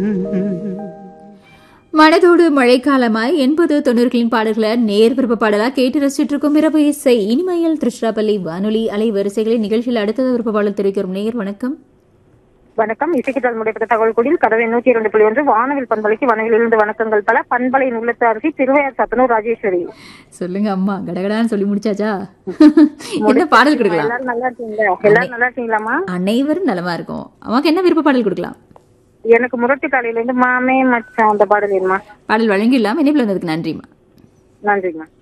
மனதோடு மழைக்காலமாய் எண்பது தொண்ணூறுகளின் பாடல்களை நேர் விருப்ப பாடலா கேட்டு ரசிச்சுட்டு இருக்கும் இரவு இசை இனிமையில் திருச்சிராப்பள்ளி வானொலி அலைவரிசைகளின் நிகழ்ச்சியில் அடுத்தது விருப்ப பாடல் தெரிவிக்கிறோம் நேர் வணக்கம் வணக்கம் இசைக்கிட்டால் முடைப்பட்ட தகவல் குடியில் கடவை நூற்றி இரண்டு புள்ளி ஒன்று வானவில் பண்பலைக்கு வனவிலிருந்து வணக்கங்கள் பல பண்பலையின் உள்ளத்து அரசி திருவையார் சத்தனூர் ராஜேஸ்வரி சொல்லுங்க அம்மா கடகடான்னு சொல்லி முடிச்சாச்சா என்ன பாடல் கொடுக்கலாம் எல்லாரும் நல்லா இருக்கீங்களா எல்லாரும் நல்லா இருக்கீங்களாமா அனைவரும் நலமா இருக்கும் அம்மாக்கு என்ன விருப்ப பாடல் கொடுக்கலாம் எனக்கு முரட்டு காலையில இருந்து மாமே மச்சான் அந்த பாடல் வேணுமா பாடல் வழங்கிடலாம் இணைப்பில் வந்ததுக்கு நன்றிம்மா நன்றிம்மா